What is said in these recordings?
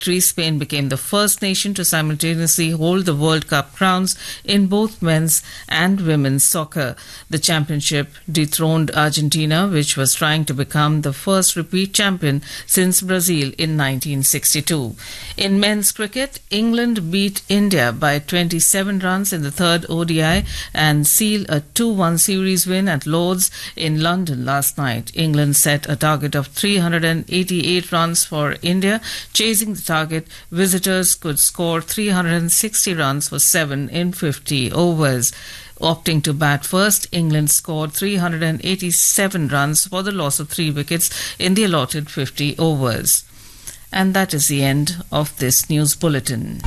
Spain became the first nation to simultaneously hold the World Cup crowns in both men's and women's soccer. The championship dethroned Argentina, which was trying to become the first repeat champion since Brazil in 1962. In men's cricket, England beat India by 27 runs in the third ODI and sealed a 2-1 series win at Lord's in London last night. England set a target of 388 runs for India, chasing the target, visitors could score 360 runs for 7 in 50 overs. Opting to bat first, England scored 387 runs for the loss of 3 wickets in the allotted 50 overs. And that is the end of this news bulletin.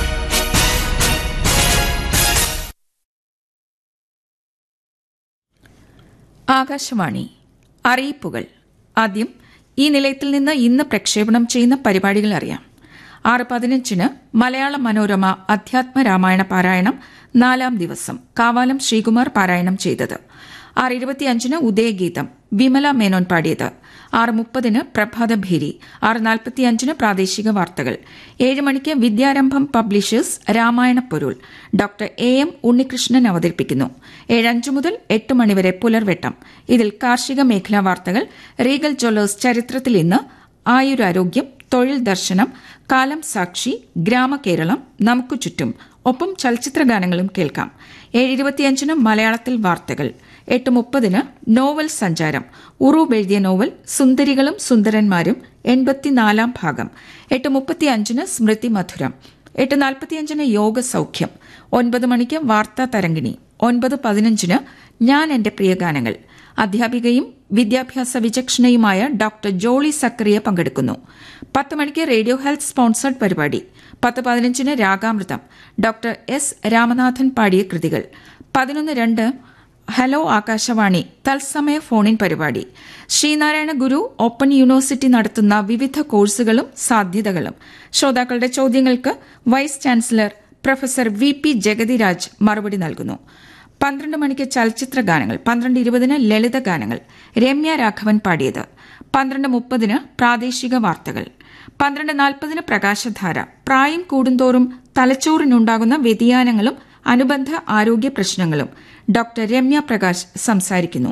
Akashvani അറിയിപ്പുകൾ ആദ്യം ഈ നിലയത്തിൽ നിന്ന് ഇന്ന് പ്രക്ഷേപണം ചെയ്യുന്ന പരിപാടികൾ അറിയാം ആറ് പതിനഞ്ചിന് മലയാള മനോരമ അധ്യാത്മ രാമായണ പാരായണം നാലാം ദിവസം കാവാലം ശ്രീകുമാർ പാരായണം ചെയ്തത് ആറ് ഇരുപത്തിയഞ്ചിന് ഉദയഗീതം വിമല മേനോൻ പാടിയത് ആറ് മുപ്പതിന് പ്രഭാതഭേരി ആറ് നാൽപ്പത്തിയഞ്ചിന് പ്രാദേശിക വാർത്തകൾ ഏഴ് മണിക്ക് വിദ്യാരംഭം പബ്ലിഷേഴ്സ് രാമായണ പൊരുൾ ഡോക്ടർ എ എം ഉണ്ണികൃഷ്ണൻ അവതരിപ്പിക്കുന്നു ഏഴഞ്ചു മുതൽ എട്ട് മണിവരെ പുലർവെട്ടം ഇതിൽ കാർഷിക മേഖലാ വാർത്തകൾ റീഗൽ ജ്വല്ലേഴ്സ് ചരിത്രത്തിൽ ഇന്ന് ആയുരാരോഗ്യം തൊഴിൽ ദർശനം കാലം സാക്ഷി ഗ്രാമകേരളം നമുക്ക് ചുറ്റും ഒപ്പം ചലച്ചിത്ര ഗാനങ്ങളും കേൾക്കാം ഏഴ് ഇരുപത്തിയഞ്ചിന് മലയാളത്തിൽ വാർത്തകൾ എട്ട് മുപ്പതിന് നോവൽ സഞ്ചാരം ഉറൂബ് എഴുതിയ നോവൽ സുന്ദരികളും സുന്ദരന്മാരും എൺപത്തിനാലാം ഭാഗം എട്ട് മുപ്പത്തിയഞ്ചിന് സ്മൃതി മധുരം എട്ട് നാൽപ്പത്തിയഞ്ചിന് യോഗ സൗഖ്യം ഒൻപത് മണിക്ക് വാർത്താ തരംഗിണി ഒൻപത് പതിനഞ്ചിന് ഞാൻ എന്റെ പ്രിയഗാനങ്ങൾ അധ്യാപികയും വിദ്യാഭ്യാസ വിചക്ഷണയുമായ ഡോക്ടർ ജോളി സക്കറിയ പങ്കെടുക്കുന്നു പത്ത് മണിക്ക് റേഡിയോ ഹെൽത്ത് സ്പോൺസർഡ് പരിപാടി പത്ത് പതിനഞ്ചിന് രാഗാമൃതം ഡോക്ടർ എസ് രാമനാഥൻ പാടിയ കൃതികൾ പതിനൊന്ന് രണ്ട് ഹലോ ആകാശവാണി തത്സമയ ഫോണിൻ പരിപാടി ശ്രീനാരായണ ഗുരു ഓപ്പൺ യൂണിവേഴ്സിറ്റി നടത്തുന്ന വിവിധ കോഴ്സുകളും സാധ്യതകളും ശ്രോതാക്കളുടെ ചോദ്യങ്ങൾക്ക് vice chancellor professor V P Jagathiraj മറുപടി നൽകുന്നു പന്ത്രണ്ട് മണിക്ക് ചലച്ചിത്ര ഗാനങ്ങൾ പന്ത്രണ്ട് ഇരുപതിന് ലളിത ഗാനങ്ങൾ രമ്യ രാഘവൻ പാടിയത് പന്ത്രണ്ട് മുപ്പതിന് പ്രാദേശിക വാർത്തകൾ പന്ത്രണ്ട് നാൽപ്പതിന് പ്രകാശധാര പ്രായം കൂടുന്തോറും തലച്ചോറിനുണ്ടാകുന്ന വ്യതിയാനങ്ങളും അനുബന്ധ ആരോഗ്യ പ്രശ്നങ്ങളും ഡോക്ടർ രമ്യ പ്രകാശ് സംസാരിക്കുന്നു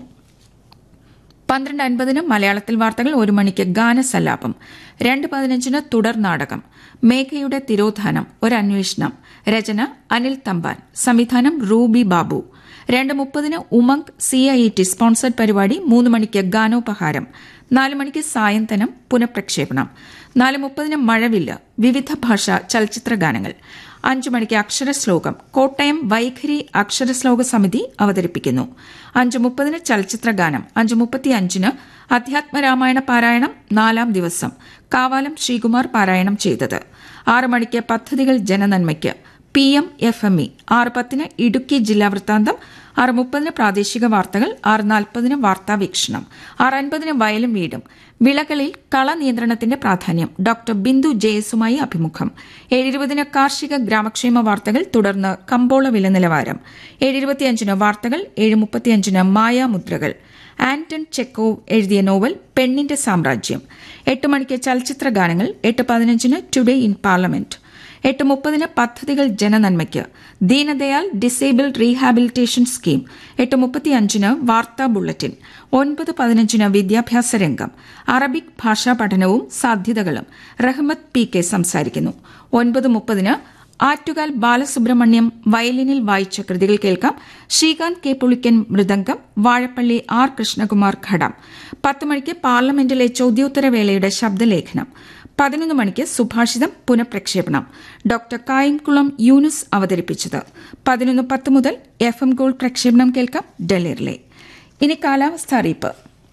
പന്ത്രണ്ട് അൻപതിന് മലയാളത്തിൽ വാർത്തകൾ ഒരു മണിക്ക് ഗാനസല്ലാപം രണ്ട് പതിനഞ്ചിന് തുടർ നാടകം മേഘയുടെ തിരോധാനം ഒരന്വേഷണം രചന അനിൽ തമ്പാൻ സംവിധാനം റൂബി ബാബു രണ്ട് മുപ്പതിന് Umang C I T sponsored പരിപാടി മൂന്ന് മണിക്ക് ഗാനോപഹാരം നാല് മണിക്ക് സായന്തനം പുനഃപ്രക്ഷേപണം നാല് മുപ്പതിന് മഴവില്ല് വിവിധ ഭാഷ ചലച്ചിത്ര ഗാനങ്ങൾ അഞ്ചു മണിക്ക് അക്ഷരശ്ലോകം കോട്ടയം വൈഖരി അക്ഷരശ്ലോക സമിതി അവതരിപ്പിക്കുന്നു അഞ്ചു മുപ്പതിന് ചലച്ചിത്ര ഗാനം അഞ്ചു മുപ്പത്തിയഞ്ചിന് അധ്യാത്മരാമായണ പാരായണം നാലാം ദിവസം കാവാലം ശ്രീകുമാർ പാരായണം ചെയ്തത് ആറ് മണിക്ക് പദ്ധതികൾ ജനനന്മയ്ക്ക് P M F M E ആറ് പത്തിന് ഇടുക്കി ജില്ലാ വൃത്താന്തം ആറ് മുപ്പതിന് പ്രാദേശിക വാർത്തകൾ ആറ് നാൽപ്പതിന് വാർത്താവീക്ഷണം ആറ് അൻപതിന് വയലും വീടും വിളകളിൽ കള നിയന്ത്രണത്തിന്റെ പ്രാധാന്യം ഡോക്ടർ ബിന്ദു ജയസുമായി അഭിമുഖം ഏഴിരുപതിന് കാർഷിക ഗ്രാമക്ഷേമ വാർത്തകൾ തുടർന്ന് കമ്പോള വില നിലവാരം ഏഴിരുപത്തിയഞ്ചിന് വാർത്തകൾ ഏഴ് മുപ്പത്തിയഞ്ചിന് മായാമുദ്രകൾ ആന്റൺ ചെക്കോവ് എഴുതിയ നോവൽ പെണ്ണിന്റെ സാമ്രാജ്യം എട്ട് മണിക്ക് ചലച്ചിത്ര ഗാനങ്ങൾ എട്ട് പതിനഞ്ചിന് ടുഡേ ഇൻ പാർലമെന്റ് എട്ട് മുപ്പതിന് പദ്ധതികൾ ജനനന്മയ്ക്ക് ദീനദയാൽ ഡിസേബിൾഡ് റീഹാബിലിറ്റേഷൻ സ്കീം എട്ട് മുപ്പത്തിയഞ്ചിന് വാർത്താ ബുള്ളറ്റിൻ ഒൻപത് പതിനഞ്ചിന് വിദ്യാഭ്യാസ രംഗം അറബിക് ഭാഷാ പഠനവും സാധ്യതകളും റഹ്മത്ത് പി കെ സംസാരിക്കുന്നു ഒൻപത് മുപ്പതിന് ആറ്റുകാൽ ബാലസുബ്രഹ്മണ്യം വയലിനിൽ വായിച്ച കൃതികൾ കേൾക്കാം ശ്രീകാന്ത് കെ പുളിക്കൻ മൃദംഗം വാഴപ്പള്ളി ആർ കൃഷ്ണകുമാർ ഘടം പത്ത് മണിക്ക് പാർലമെന്റിലെ ചോദ്യോത്തരവേളയുടെ ശബ്ദലേഖനം പതിനൊന്ന് മണിക്ക് സുഭാഷിതം പുനഃപ്രക്ഷേപണം ഡോക്ടർ കായംകുളം യൂനുസ് അവതരിപ്പിച്ചത് പതിനൊന്ന് പത്ത് മുതൽ എഫ് എം ഗോൾഡ് പ്രക്ഷേപണം കേൾക്കാം ഡൽഹിയിലെ ഇനി കാലാവസ്ഥ അറിയിപ്പ്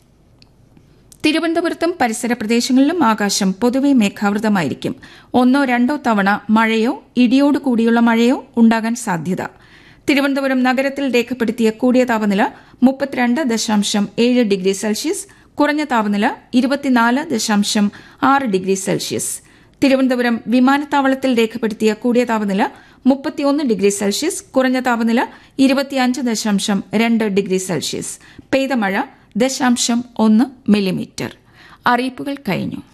തിരുവനന്തപുരത്തും പരിസര പ്രദേശങ്ങളിലും ആകാശം പൊതുവെ മേഘാവൃതമായിരിക്കും ഒന്നോ രണ്ടോ തവണ മഴയോ ഇടിയോട് കൂടിയുള്ള മഴയോ ഉണ്ടാകാൻ സാധ്യത തിരുവനന്തപുരം നഗരത്തിൽ രേഖപ്പെടുത്തിയ കൂടിയ താപനില മുപ്പത്തിരണ്ട് ദശാംശം ഏഴ് ഡിഗ്രി സെൽഷ്യസ് കുറഞ്ഞ താപനില ഇരുപത്തിനാല് ദശാംശം ആറ് ഡിഗ്രി സെൽഷ്യസ് തിരുവനന്തപുരം വിമാനത്താവളത്തിൽ രേഖപ്പെടുത്തിയ കൂടിയ താപനില മുപ്പത്തിയൊന്ന് ഡിഗ്രി സെൽഷ്യസ് കുറഞ്ഞ താപനില ഇരുപത്തിയഞ്ച് ദശാംശം രണ്ട് ഡിഗ്രി സെൽഷ്യസ് പെയ്ത മഴ ദശാംശം ഒന്ന് മില്ലിമീറ്റർ അറിയിപ്പുകൾ കഴിഞ്ഞു